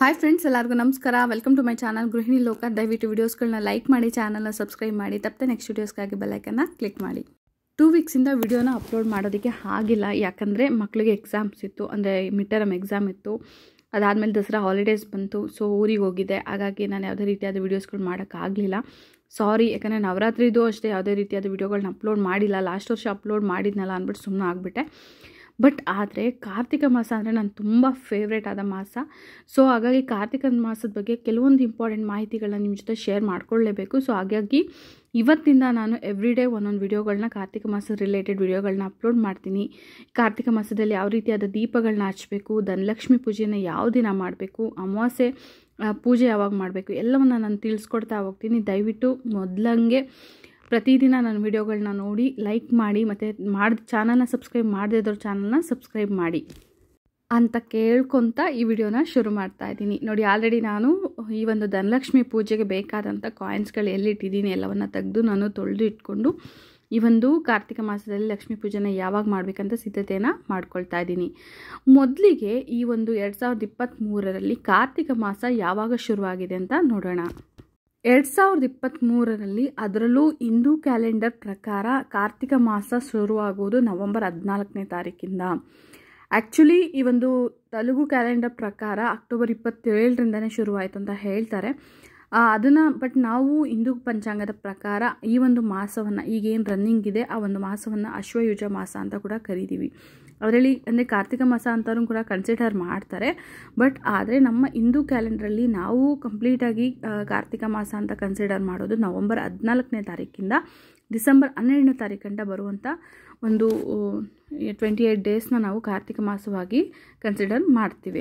hi friends ಎಲ್ಲರಿಗೂ ನಮಸ್ಕಾರ welcome to my channel ಗೃಹಿಣಿ ಲೋಕ ದಯವಿಟ್ಟು ವೀಡಿಯೋಸ್ಗಳನ್ನ ಲೈಕ್ ಮಾಡಿ ಚಾನಲ್ನ ಸಬ್ಸ್ಕ್ರೈಬ್ ಮಾಡಿ ತಪ್ಪದೆ ನೆಕ್ಸ್ಟ್ ವೀಡಿಯೋಸ್ಗಾಗಿ ಬೆಲ್ಲೈಕನ್ನ ಕ್ಲಿಕ್ ಮಾಡಿ ಟೂ ವೀಕ್ಸಿಂದ ವಿಡಿಯೋನ ಅಪ್ಲೋಡ್ ಮಾಡೋದಕ್ಕೆ ಆಗಿಲ್ಲ ಯಾಕಂದರೆ ಮಕ್ಕಳಿಗೆ ಎಕ್ಸಾಮ್ಸ್ ಇತ್ತು ಅಂದರೆ ಮಿಡ್ ಟರ್ಮ್ ಎಕ್ಸಾಮ್ ಇತ್ತು ಅದಾದಮೇಲೆ ದಸರಾ ಹಾಲಿಡೇಸ್ ಬಂತು ಸೊ ಊರಿಗೆ ಹೋಗಿದ್ದೆ ಹಾಗಾಗಿ ನಾನು ಯಾವುದೇ ರೀತಿಯಾದ ವೀಡಿಯೋಸ್ಗಳು ಮಾಡೋಕ್ಕಾಗಲಿಲ್ಲ ಸಾರಿ ಯಾಕಂದರೆ ನವರಾತ್ರಿದು ಅಷ್ಟೇ ಯಾವುದೇ ರೀತಿಯಾದ ವೀಡಿಯೋಗಳನ್ನ ಅಪ್ಲೋಡ್ ಮಾಡಿಲ್ಲ ಲಾಸ್ಟ್ ವರ್ಷ ಅಪ್ಲೋಡ್ ಮಾಡಿದ್ನಲ್ಲ ಅಂದ್ಬಿಟ್ಟು ಸುಮ್ಮನೆ ಆಗಿಬಿಟ್ಟೆ ಬಟ್ ಆದರೆ ಕಾರ್ತಿಕ ಮಾಸ ಅಂದರೆ ನಾನು ತುಂಬ ಫೇವ್ರೇಟ್ ಆದ ಮಾಸ ಸೊ ಹಾಗಾಗಿ ಕಾರ್ತಿಕ ಮಾಸದ ಬಗ್ಗೆ ಕೆಲವೊಂದು ಇಂಪಾರ್ಟೆಂಟ್ ಮಾಹಿತಿಗಳನ್ನ ನಿಮ್ಮ ಜೊತೆ ಶೇರ್ ಮಾಡ್ಕೊಳ್ಳೇಬೇಕು ಸೊ ಹಾಗಾಗಿ ಇವತ್ತಿಂದ ನಾನು ಎವ್ರಿ ಡೇ ಒಂದೊಂದು ವಿಡಿಯೋಗಳನ್ನ ಕಾರ್ತಿಕ ಮಾಸದ ರಿಲೇಟೆಡ್ ವಿಡಿಯೋಗಳನ್ನ ಅಪ್ಲೋಡ್ ಮಾಡ್ತೀನಿ ಕಾರ್ತಿಕ ಮಾಸದಲ್ಲಿ ಯಾವ ರೀತಿಯಾದ ದೀಪಗಳನ್ನ ಹಚ್ಚಬೇಕು ಧನಲಕ್ಷ್ಮಿ ಪೂಜೆನ ಯಾವ ದಿನ ಮಾಡಬೇಕು ಅಮಾವಾಸ್ಯೆ ಆ, ಪೂಜೆ ಯಾವಾಗ ಮಾಡಬೇಕು ಎಲ್ಲವನ್ನು ನಾನು ತಿಳಿಸ್ಕೊಡ್ತಾ ಹೋಗ್ತೀನಿ ದಯವಿಟ್ಟು ಮೊದಲಂಗೆ ಪ್ರತಿದಿನ ನನ್ನ ವಿಡಿಯೋಗಳನ್ನ ನೋಡಿ ಲೈಕ್ ಮಾಡಿ ಮತ್ತು ಮಾಡಿ ಚಾನಲ್ನ ಸಬ್ಸ್ಕ್ರೈಬ್ ಮಾಡದೇ ಇದ್ದವ್ರ ಚಾನಲ್ನ ಸಬ್ಸ್ಕ್ರೈಬ್ ಮಾಡಿ ಅಂತ ಕೇಳ್ಕೊತ ಈ ವಿಡಿಯೋನ ಶುರು ಮಾಡ್ತಾ ಇದ್ದೀನಿ ನೋಡಿ ಆಲ್ರೆಡಿ ನಾನು ಈ ಒಂದು ಧನಲಕ್ಷ್ಮಿ ಪೂಜೆಗೆ ಬೇಕಾದಂಥ ಕಾಯಿನ್ಸ್ಗಳು ಎಲ್ಲಿಟ್ಟಿದ್ದೀನಿ ಎಲ್ಲವನ್ನು ತೆಗೆದು ನಾನು ತೊಳೆದು ಇಟ್ಕೊಂಡು ಈ ಒಂದು ಕಾರ್ತಿಕ ಮಾಸದಲ್ಲಿ ಲಕ್ಷ್ಮೀ ಪೂಜೆನ ಯಾವಾಗ ಮಾಡಬೇಕಂತ ಸಿದ್ಧತೆಯನ್ನು ಮಾಡ್ಕೊಳ್ತಾ ಇದ್ದೀನಿ ಮೊದಲಿಗೆ ಈ ಒಂದು ಎರಡು ಸಾವಿರದ ಇಪ್ಪತ್ತ್ಮೂರರಲ್ಲಿ ಕಾರ್ತಿಕ ಮಾಸ ಯಾವಾಗ ಶುರುವಾಗಿದೆ ಅಂತ ನೋಡೋಣ ಎರಡು ಸಾವಿರದ ಇಪ್ಪತ್ತ್ಮೂರರಲ್ಲಿ ಅದರಲ್ಲೂ ಹಿಂದೂ ಕ್ಯಾಲೆಂಡರ್ ಪ್ರಕಾರ ಕಾರ್ತಿಕ ಮಾಸ ಶುರುವಾಗುವುದು ನವೆಂಬರ್ ಹದಿನಾಲ್ಕನೇ ತಾರೀಕಿಂದ ಆ್ಯಕ್ಚುಲಿ ಈ ಒಂದು ತೆಲುಗು ಕ್ಯಾಲೆಂಡರ್ ಪ್ರಕಾರ ಅಕ್ಟೋಬರ್ ಇಪ್ಪತ್ತೇಳರಿಂದನೇ ಶುರುವಾಯಿತು ಅಂತ ಹೇಳ್ತಾರೆ ಅದನ್ನು ಬಟ್ ನಾವು ಹಿಂದೂ ಪಂಚಾಂಗದ ಪ್ರಕಾರ ಈ ಒಂದು ಮಾಸವನ್ನು ಈಗೇನು ರನ್ನಿಂಗ್ ಇದೆ ಆ ಒಂದು ಮಾಸವನ್ನು ಅಶ್ವಯುಜ ಮಾಸ ಅಂತ ಕೂಡ ಕರಿತೀವಿ ಅದರಲ್ಲಿ ಅಂದರೆ ಕಾರ್ತಿಕ ಮಾಸ ಅಂತಲೂ ಕೂಡ ಕನ್ಸಿಡರ್ ಮಾಡ್ತಾರೆ ಬಟ್ ಆದರೆ ನಮ್ಮ ಹಿಂದೂ ಕ್ಯಾಲೆಂಡ್ರಲ್ಲಿ ನಾವು ಕಂಪ್ಲೀಟಾಗಿ ಆ, ಕಾರ್ತಿಕ ಮಾಸ ಅಂತ ಕನ್ಸಿಡರ್ ಮಾಡೋದು ನವಂಬರ್ ಹದಿನಾಲ್ಕನೇ ತಾರೀಕಿಂದ ಡಿಸೆಂಬರ್ ಹನ್ನೆರಡನೇ ತಾರೀಕಂಟ ಬರುವಂಥ ಒಂದು ಟ್ವೆಂಟಿ ಏಯ್ಟ್ ಡೇಸ್ನ ನಾವು ಕಾರ್ತಿಕ ಮಾಸವಾಗಿ ಕನ್ಸಿಡರ್ ಮಾಡ್ತೀವಿ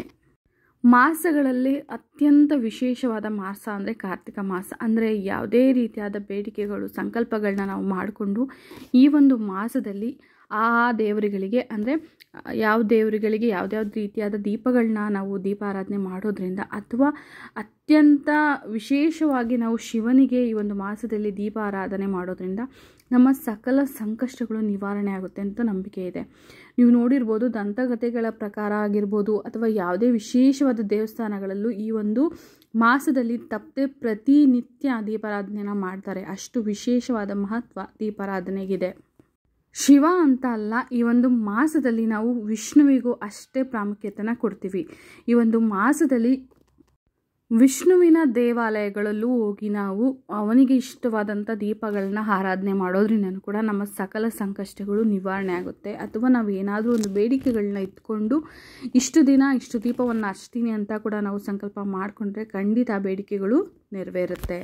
ಮಾಸಗಳಲ್ಲಿ ಅತ್ಯಂತ ವಿಶೇಷವಾದ ಮಾಸ ಅಂದರೆ ಕಾರ್ತಿಕ ಮಾಸ ಅಂದರೆ ಯಾವುದೇ ರೀತಿಯಾದ ಬೇಡಿಕೆಗಳು ಸಂಕಲ್ಪಗಳನ್ನ ನಾವು ಮಾಡಿಕೊಂಡು ಈ ಒಂದು ಮಾಸದಲ್ಲಿ ಆ ದೇವರುಗಳಿಗೆ ಅಂದರೆ ಯಾವ ದೇವರುಗಳಿಗೆ ಯಾವ್ದ್ಯಾವ್ದು ರೀತಿಯಾದ ದೀಪಗಳನ್ನ ನಾವು ದೀಪಾರಾಧನೆ ಮಾಡೋದ್ರಿಂದ ಅಥವಾ ಅತ್ಯಂತ ವಿಶೇಷವಾಗಿ ನಾವು ಶಿವನಿಗೆ ಈ ಒಂದು ಮಾಸದಲ್ಲಿ ದೀಪಾರಾಧನೆ ಮಾಡೋದ್ರಿಂದ ನಮ್ಮ ಸಕಲ ಸಂಕಷ್ಟಗಳು ನಿವಾರಣೆ ಆಗುತ್ತೆ ಅಂತ ನಂಬಿಕೆ ಇದೆ ನೀವು ನೋಡಿರ್ಬೋದು ದಂತಕಥೆಗಳ ಪ್ರಕಾರ ಆಗಿರ್ಬೋದು ಅಥವಾ ಯಾವುದೇ ವಿಶೇಷವಾದ ದೇವಸ್ಥಾನಗಳಲ್ಲೂ ಈ ಒಂದು ಮಾಸದಲ್ಲಿ ತಪ್ಪದೆ ಪ್ರತಿನಿತ್ಯ ದೀಪಾರಾಧನೆನ ಮಾಡ್ತಾರೆ ಅಷ್ಟು ವಿಶೇಷವಾದ ಮಹತ್ವ ದೀಪಾರಾಧನೆಗಿದೆ ಶಿವ ಅಂತ ಅಲ್ಲ ಈ ಒಂದು ಮಾಸದಲ್ಲಿ ನಾವು ವಿಷ್ಣುವಿಗೂ ಅಷ್ಟೇ ಪ್ರಾಮುಖ್ಯತೆನ ಕೊಡ್ತೀವಿ ಈ ಒಂದು ಮಾಸದಲ್ಲಿ ವಿಷ್ಣುವಿನ ದೇವಾಲಯಗಳಲ್ಲೂ ಹೋಗಿ ನಾವು ಅವನಿಗೆ ಇಷ್ಟವಾದಂಥ ದೀಪಗಳನ್ನ ಆರಾಧನೆ ಮಾಡೋದ್ರಿಂದನೂ ಕೂಡ ನಮ್ಮ ಸಕಲ ಸಂಕಷ್ಟಗಳು ನಿವಾರಣೆ ಆಗುತ್ತೆ ಅಥವಾ ನಾವು ಏನಾದರೂ ಒಂದು ಬೇಡಿಕೆಗಳನ್ನ ಇಟ್ಕೊಂಡು ಇಷ್ಟು ದಿನ ಇಷ್ಟು ದೀಪವನ್ನು ಹಚ್ತೀನಿ ಅಂತ ಕೂಡ ನಾವು ಸಂಕಲ್ಪ ಮಾಡಿಕೊಂಡ್ರೆ ಖಂಡಿತ ಆ ಬೇಡಿಕೆಗಳು ನೆರವೇರುತ್ತೆ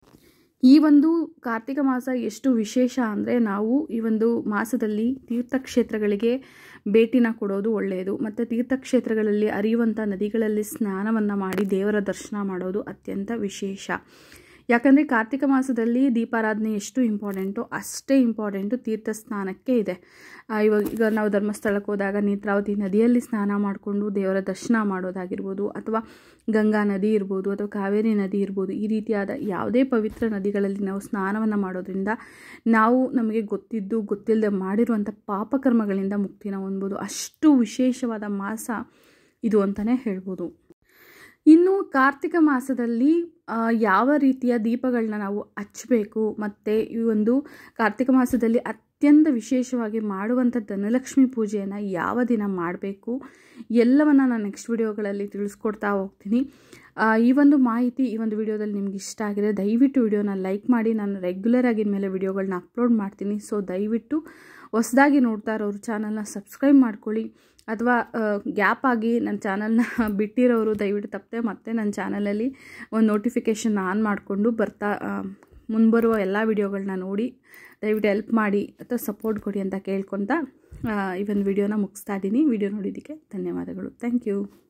ಈ ಒಂದು ಕಾರ್ತಿಕ ಮಾಸ ಎಷ್ಟು ವಿಶೇಷ ಅಂದರೆ ನಾವು ಈ ಒಂದು ಮಾಸದಲ್ಲಿ ತೀರ್ಥಕ್ಷೇತ್ರಗಳಿಗೆ ಭೇಟಿನ ಕೊಡೋದು ಒಳ್ಳೆಯದು ಮತ್ತು ತೀರ್ಥಕ್ಷೇತ್ರಗಳಲ್ಲಿ ಹರಿಯುವಂಥ ನದಿಗಳಲ್ಲಿ ಸ್ನಾನವನ್ನು ಮಾಡಿ ದೇವರ ದರ್ಶನ ಮಾಡೋದು ಅತ್ಯಂತ ವಿಶೇಷ ಯಾಕಂದರೆ ಕಾರ್ತಿಕ ಮಾಸದಲ್ಲಿ ದೀಪಾರಾಧನೆ ಎಷ್ಟು ಇಂಪಾರ್ಟೆಂಟು ಅಷ್ಟೇ ಇಂಪಾರ್ಟೆಂಟು ತೀರ್ಥ ಸ್ನಾನಕ್ಕೆ ಇದೆ ಆ, ಇವಾಗ ಈಗ ನಾವು ಧರ್ಮಸ್ಥಳಕ್ಕೆ ಹೋದಾಗ ನೇತ್ರಾವತಿ ನದಿಯಲ್ಲಿ ಸ್ನಾನ ಮಾಡಿಕೊಂಡು ದೇವರ ದರ್ಶನ ಮಾಡೋದಾಗಿರ್ಬೋದು ಅಥವಾ ಗಂಗಾ ನದಿ ಇರ್ಬೋದು ಅಥವಾ ಕಾವೇರಿ ನದಿ ಇರ್ಬೋದು ಈ ರೀತಿಯಾದ ಯಾವುದೇ ಪವಿತ್ರ ನದಿಗಳಲ್ಲಿ ನಾವು ಸ್ನಾನವನ್ನು ಮಾಡೋದ್ರಿಂದ ನಾವು ನಮಗೆ ಗೊತ್ತಿದ್ದು ಗೊತ್ತಿಲ್ಲದೆ ಮಾಡಿರುವಂಥ ಪಾಪಕರ್ಮಗಳಿಂದ ಮುಕ್ತಿನ ಹೊಂದ್ಬೋದು ಅಷ್ಟು ವಿಶೇಷವಾದ ಮಾಸ ಇದು ಅಂತಲೇ ಹೇಳ್ಬೋದು ಇನ್ನು ಕಾರ್ತಿಕ ಮಾಸದಲ್ಲಿ ಆ, ಯಾವ ರೀತಿಯ ದೀಪಗಳನ್ನ ನಾವು ಹಚ್ಚಬೇಕು ಮತ್ತು ಈ ಒಂದು ಕಾರ್ತಿಕ ಮಾಸದಲ್ಲಿ ಅತ್ಯಂತ ವಿಶೇಷವಾಗಿ ಮಾಡುವಂಥ ಧನಲಕ್ಷ್ಮಿ ಪೂಜೆಯನ್ನು ಯಾವ ದಿನ ಮಾಡಬೇಕು ಎಲ್ಲವನ್ನು ನಾನು ನೆಕ್ಸ್ಟ್ ವಿಡಿಯೋಗಳಲ್ಲಿ ತಿಳಿಸ್ಕೊಡ್ತಾ ಹೋಗ್ತೀನಿ ಆ, ಈ ಒಂದು ಮಾಹಿತಿ ಈ ಒಂದು ವಿಡಿಯೋದಲ್ಲಿ ನಿಮ್ಗೆ ಇಷ್ಟ ಆಗಿದೆ ದಯವಿಟ್ಟು ವಿಡಿಯೋನ ಲೈಕ್ ಮಾಡಿ ನಾನು ರೆಗ್ಯುಲರ್ ಆಗಿ ಮೇಲೆ ವಿಡಿಯೋಗಳನ್ನ ಅಪ್ಲೋಡ್ ಮಾಡ್ತೀನಿ ಸೊ ದಯವಿಟ್ಟು ಹೊಸದಾಗಿ ನೋಡ್ತಾ ಇರೋರು ಚಾನಲ್ನ ಸಬ್ಸ್ಕ್ರೈಬ್ ಮಾಡ್ಕೊಳ್ಳಿ ಅಥವಾ ಗ್ಯಾಪ್ ಆಗಿ ನನ್ನ ಚಾನಲ್ನ ಬಿಟ್ಟಿರೋರು ದಯವಿಟ್ಟು ತಪ್ಪದೆ ಮತ್ತೆ ನನ್ನ ಚಾನಲಲ್ಲಿ ಒಂದು ನೋಟಿಫಿಕೇಷನ್ ಆನ್ ಮಾಡಿಕೊಂಡು ಬರ್ತಾ ಆ, ಮುಂಬರುವ ಎಲ್ಲ ವಿಡಿಯೋಗಳನ್ನ ನೋಡಿ ದಯವಿಟ್ಟು ಹೆಲ್ಪ್ ಮಾಡಿ ಅಥವಾ ಸಪೋರ್ಟ್ ಕೊಡಿ ಅಂತ ಕೇಳ್ಕೊತ ಆ, ಈ ಒಂದು ವಿಡಿಯೋನ ಮುಗಿಸ್ತಾ ಇದ್ದೀನಿ ವಿಡಿಯೋ ನೋಡಿದ್ದಕ್ಕೆ ಧನ್ಯವಾದಗಳು ಥ್ಯಾಂಕ್ ಯು